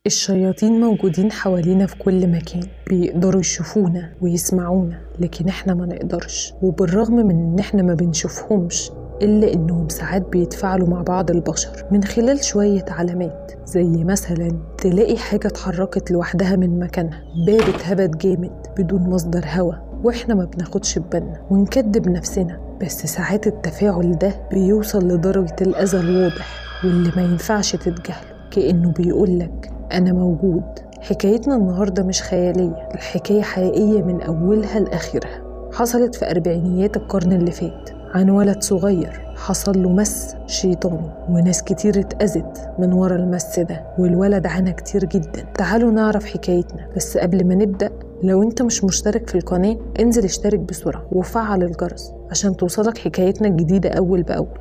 الشياطين موجودين حوالينا في كل مكان بيقدروا يشوفونا ويسمعونا لكن احنا ما نقدرش وبالرغم من ان احنا ما بنشوفهمش إلا إنهم ساعات بيتفاعلوا مع بعض البشر من خلال شوية علامات زي مثلا تلاقي حاجة اتحركت لوحدها من مكانها باب اتهبت جامد بدون مصدر هوا واحنا ما بناخدش ببالنا ونكدب نفسنا بس ساعات التفاعل ده بيوصل لدرجة الأذى الواضح واللي ما ينفعش تتجاهله كأنه بيقولك أنا موجود حكايتنا النهاردة مش خيالية الحكاية حقيقية من أولها لآخرها حصلت في أربعينيات القرن اللي فات عن ولد صغير حصل له مس شيطاني وناس كتير اتأذت من ورا المس ده والولد عانى كتير جدا تعالوا نعرف حكايتنا بس قبل ما نبدأ لو انت مش مشترك في القناة انزل اشترك بسرعة وفعل الجرس عشان توصلك حكايتنا الجديدة أول بأول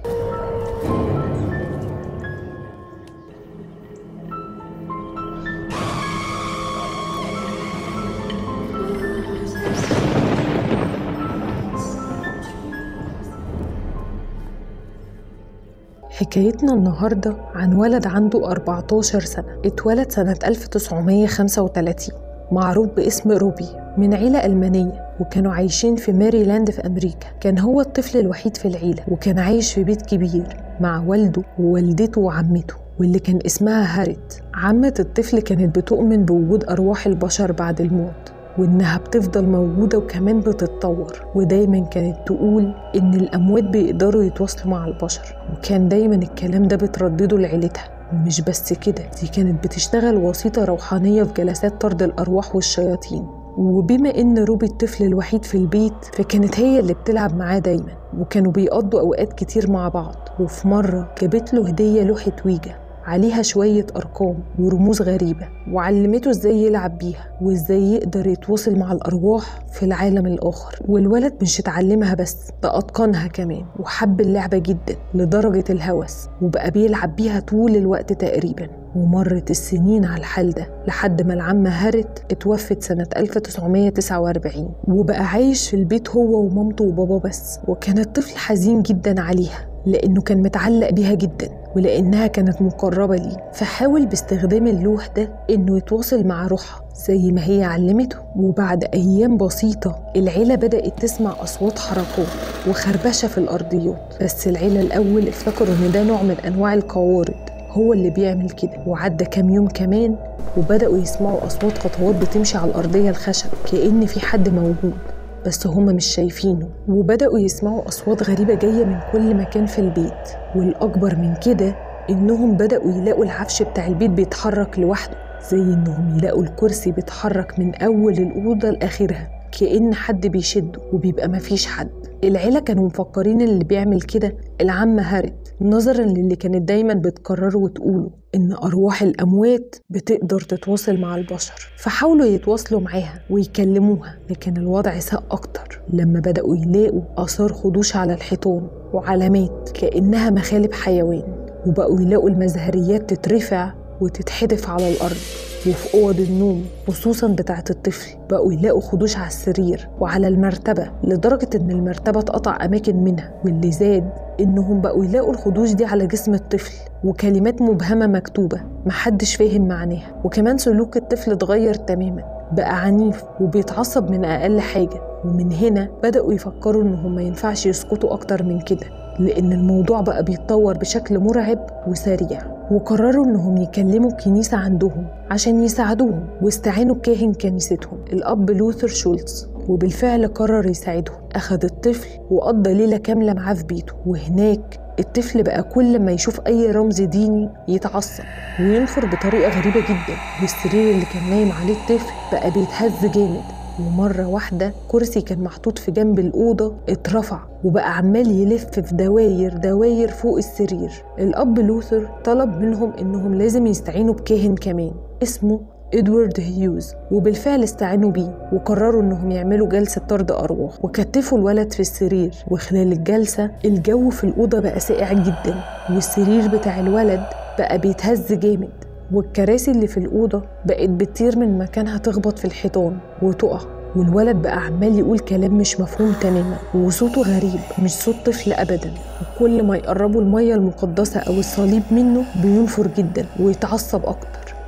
حكايتنا النهاردة عن ولد عنده 14 سنة اتولد سنة 1935 معروف باسم روبي من عيلة ألمانية وكانوا عايشين في ماريلاند في أمريكا كان هو الطفل الوحيد في العيلة وكان عايش في بيت كبير مع والده ووالدته وعمته واللي كان اسمها هارت عمة الطفل كانت بتؤمن بوجود أرواح البشر بعد الموت وإنها بتفضل موجودة وكمان بتتطور ودايما كانت تقول إن الأموات بيقدروا يتواصلوا مع البشر وكان دايما الكلام ده بتردده لعيلتها ومش بس كده دي كانت بتشتغل وسيطة روحانية في جلسات طرد الأرواح والشياطين وبما إن روبي الطفل الوحيد في البيت فكانت هي اللي بتلعب معاه دايما وكانوا بيقضوا أوقات كتير مع بعض وفي مرة جابت له هدية لوحة ويجا عليها شوية أرقام ورموز غريبة وعلمته إزاي يلعب بيها وإزاي يقدر يتواصل مع الأرواح في العالم الآخر والولد مش اتعلمها بس ده أتقنها كمان وحب اللعبة جدا لدرجة الهوس وبقى بيلعب بيها طول الوقت تقريبا ومرت السنين على الحال ده لحد ما العمة هارت اتوفت سنة 1949 وبقى عايش في البيت هو ومامته وبابا بس وكان الطفل حزين جدا عليها لأنه كان متعلق بيها جدا ولأنها كانت مقربة ليه فحاول باستخدام اللوح ده إنه يتواصل مع روحها زي ما هي علمته وبعد أيام بسيطة العيلة بدأت تسمع أصوات حركات وخربشة في الأرضيات بس العيلة الأول افتكروا إن ده نوع من أنواع القوارض هو اللي بيعمل كده وعدى كام يوم كمان وبدأوا يسمعوا أصوات خطوات بتمشي على الأرضية الخشب كأن في حد موجود بس هما مش شايفينه وبدأوا يسمعوا أصوات غريبة جاية من كل مكان في البيت والأكبر من كده إنهم بدأوا يلاقوا العفش بتاع البيت بيتحرك لوحده زي إنهم يلاقوا الكرسي بيتحرك من أول الأوضة لآخرها كأن حد بيشده وبيبقى مفيش حد العيلة كانوا مفكرين اللي بيعمل كده العمة هارت نظرا للي كانت دايما بتكرره وتقوله إن أرواح الأموات بتقدر تتواصل مع البشر فحاولوا يتواصلوا معاها ويكلموها لكن الوضع ساء أكتر لما بدأوا يلاقوا آثار خدوش على الحيطان وعلامات كأنها مخالب حيوان وبقوا يلاقوا المزهريات تترفع وتتحدف على الأرض وفي أوض النوم خصوصا بتاعة الطفل بقوا يلاقوا خدوش على السرير وعلى المرتبة لدرجة إن المرتبة اتقطع أماكن منها واللي زاد إنهم بقوا يلاقوا الخدوش دي على جسم الطفل وكلمات مبهمة مكتوبة محدش فاهم معناها وكمان سلوك الطفل اتغير تماما بقى عنيف وبيتعصب من أقل حاجة ومن هنا بدأوا يفكروا إنهم ما ينفعش يسكتوا أكتر من كده لأن الموضوع بقى بيتطور بشكل مرعب وسريع وقرروا إنهم يكلموا الكنيسة عندهم عشان يساعدوهم واستعانوا بكاهن كنيستهم الأب لوثر شولتز وبالفعل قرر يساعدهم أخذ الطفل وقضى ليلة كاملة معاه في بيته وهناك الطفل بقى كل ما يشوف أي رمز ديني يتعصب وينفر بطريقة غريبة جدا والسرير اللي كان نايم عليه الطفل بقى بيتهز جامد ومرة واحدة كرسي كان محطوط في جنب الأوضة اترفع وبقى عمال يلف في دواير دواير فوق السرير الأب لوثر طلب منهم إنهم لازم يستعينوا بكاهن كمان اسمه إدوارد هيوز وبالفعل استعانوا بيه وقرروا إنهم يعملوا جلسة طرد أرواح وكتفوا الولد في السرير وخلال الجلسة الجو في الأوضة بقى ساقع جدا والسرير بتاع الولد بقى بيتهز جامد والكراسي اللي في الأوضة بقت بتطير من مكانها تخبط في الحيطان وتقع والولد بقى عمال يقول كلام مش مفهوم تماما وصوته غريب مش صوت طفل أبدا وكل ما يقربوا المية المقدسة أو الصليب منه بينفر جدا ويتعصب أكتر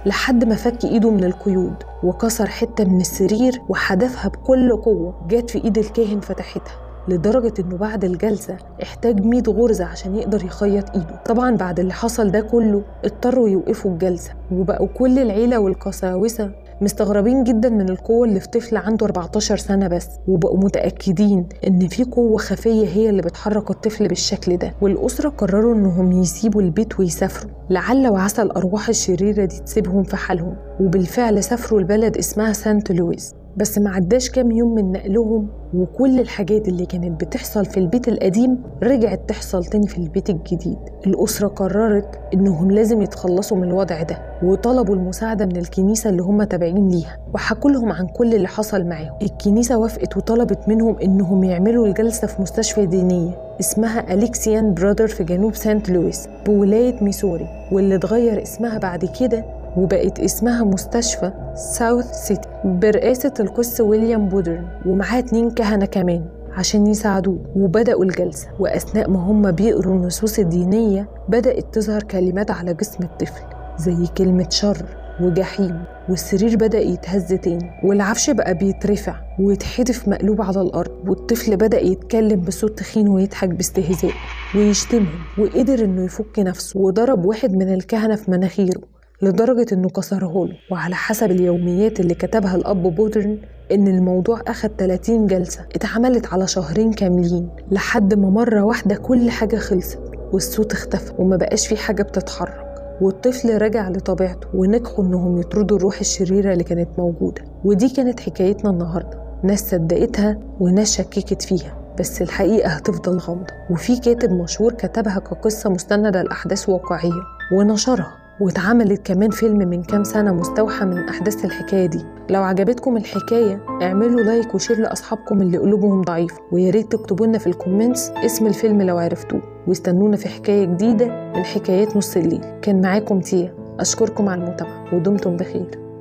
لحد ما فك إيده من القيود وكسر حتة من السرير وحدفها بكل قوة جت في إيد الكاهن فتحتها لدرجة إنه بعد الجلسة احتاج 100 غرزة عشان يقدر يخيط إيده طبعا بعد اللي حصل ده كله اضطروا يوقفوا الجلسة وبقوا كل العيلة والقساوسة مستغربين جدا من القوة اللي في طفل عنده 14 سنة بس وبقوا متأكدين إن في قوة خفية هي اللي بتحرك الطفل بالشكل ده والأسرة قرروا إنهم يسيبوا البيت ويسافروا لعل وعسى الأرواح الشريرة دي تسيبهم في حالهم وبالفعل سافروا لبلد اسمها سانت لويس بس ما عداش كام يوم من نقلهم وكل الحاجات اللي كانت بتحصل في البيت القديم رجعت تحصل تاني في البيت الجديد الأسرة قررت إنهم لازم يتخلصوا من الوضع ده وطلبوا المساعدة من الكنيسة اللي هم تابعين ليها وحكوا لهم عن كل اللي حصل معاهم الكنيسة وافقت وطلبت منهم إنهم يعملوا الجلسة في مستشفى دينية اسمها أليكسيان برادر في جنوب سانت لويس بولاية ميسوري واللي اتغير اسمها بعد كده وبقت اسمها مستشفى ساوث سيتي برئاسة القس ويليام بودرن ومعاه اتنين كهنة كمان عشان يساعدوه وبدأوا الجلسة وأثناء ما هم بيقروا النصوص الدينية بدأت تظهر كلمات على جسم الطفل زي كلمة شر وجحيم والسرير بدأ يتهز تاني والعفش بقى بيترفع ويتحدف مقلوب على الأرض والطفل بدأ يتكلم بصوت تخين ويضحك باستهزاء ويشتمهم وقدر إنه يفك نفسه وضرب واحد من الكهنة في مناخيره لدرجة إنه كسره له وعلى حسب اليوميات اللي كتبها الأب بودرن إن الموضوع أخد 30 جلسة اتعملت على شهرين كاملين لحد ما مرة واحدة كل حاجة خلصت والصوت اختفى وما بقاش في حاجة بتتحرك والطفل رجع لطبيعته ونجحوا إنهم يطردوا الروح الشريرة اللي كانت موجودة ودي كانت حكايتنا النهاردة ناس صدقتها وناس شككت فيها بس الحقيقة هتفضل غامضة وفي كاتب مشهور كتبها كقصة مستندة لأحداث واقعية ونشرها واتعملت كمان فيلم من كام سنة مستوحى من أحداث الحكاية دي لو عجبتكم الحكاية اعملوا لايك وشير لأصحابكم اللي قلوبهم ضعيفة ويا ريت تكتبوا لنا في الكومنتس اسم الفيلم لو عرفتوه واستنونا في حكاية جديدة من حكايات نص الليل كان معاكم تيا أشكركم على المتابعة ودمتم بخير